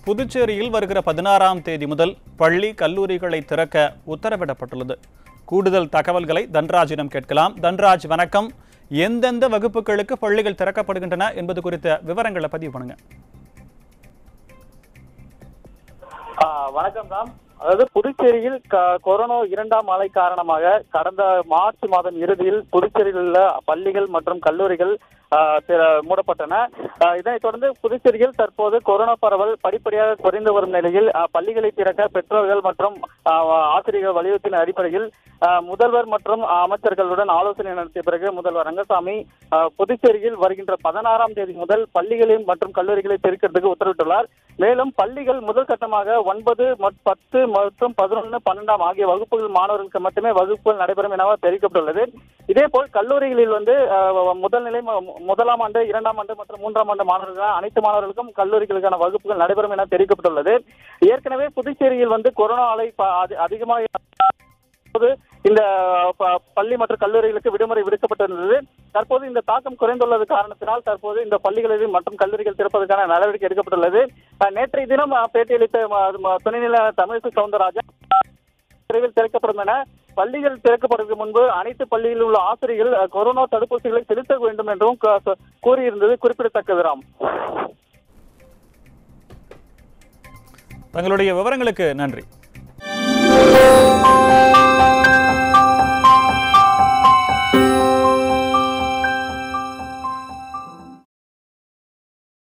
புதுச்சேரியில் வருகிற பதினாறாம் தேதி முதல் பள்ளி கல்லூரிகளை திறக்க உத்தரவிடப்பட்டுள்ளது கூடுதல் தகவல்களை தன்ராஜிடம் கேட்கலாம் தன்ராஜ் வணக்கம் எந்தெந்த வகுப்புகளுக்கு பள்ளிகள் திறக்கப்படுகின்றன என்பது குறித்த விவரங்களை பதிவு பண்ணுங்க ஆ, வணக்கம் ராம் அதாவது புதுச்சேரியில் க- கொரோனா இரண்டாம் அலை காரணமாக கடந்த மார்ச் மாதம் இறுதியில் புதுச்சேரியில் உள்ள பள்ளிகள் மற்றும் கல்லூரிகள் ஆ, தி- மூடப்பட்டன ஆ, இதனைத் தொடர்ந்து புதுச்சேரியில் தற்போது கொரோனா பரவல் படிப்படியாக குறைந்து வரும் நிலையில் ஆ, பள்ளிகளை திறக்க பெற்றோர்கள் மற்றும் ஆ, ஆசிரியர்கள் வலியுறுத்தின அடிப்படையில் ஆ, முதல்வர் மற்றும் அமைச்சர்களுடன் ஆலோசனை நடத்திய பிறகு முதல்வர் ரங்கசாமி ஆ, புதுச்சேரியில் வருகின்ற பதினாறாம் தேதி முதல் பள்ளிகளையும் மற்றும் கல்லூரிகளை திறக்கிறதுக்கு உத்தரவிட்டுள்ளார் மேலும் பள்ளிகள் முதல் கட்டமாக ஒன்பது மற்- பத்து மற்றும் பதினொன்று பன்னெண்டாம் ஆகிய வகுப்புகள் மாணவர்களுக்கு மட்டுமே வகுப்புகள் நடைபெறும் என தெரிவிக்கப்பட்டுள்ளது இதேபோல் கல்லூரிகளில் வந்து அஹ், முதல் நிலை ம- முதலாம் ஆண்டு இரண்டாம் ஆண்டு மற்றும் மூன்றாம் ஆண்டு மாணவர்கள் அனைத்து மாணவர்களுக்கும் கல்லூரிகளுக்கான வகுப்புகள் நடைபெறும் என தெரிவிக்கப்பட்டுள்ளது ஏற்கனவே புதுச்சேரியில் வந்து கொரோனா அலை ப- அதி- அதிகமாக தற்போது இந்த ப- பள்ளி மற்றும் கல்லூரிகளுக்கு விடுமுறை விடுக்கப்பட்டிருந்தது தற்போது இந்த தாக்கம் குறைந்துள்ளது காரணத்தினால் தற்போது இந்த பள்ளிகளில் மற்றும் கல்லூரிகள் திறப்பதற்கான நடவடிக்கை எடுக்கப்பட்டுள்ளது அஹ், நேற்றைய தினம் அஹ், பேட்டியளித்த ம- ம- துணைநிலை தமிழிசை சவுந்தரராஜன் விரைவில் திறக்கப்படும் என பள்ளிகள் திறக்கப்படுவதற்கு முன்பு அனைத்து பள்ளிகளில் உள்ள ஆசிரியர்கள் அஹ், கொரோனா தடுப்பூசிகளை செலுத்த வேண்டும் என்றும் க- கூறியிருந்தது குறிப்பிடத்தக்கது ராம் தங்களுடைய விவரங்களுக்கு நன்றி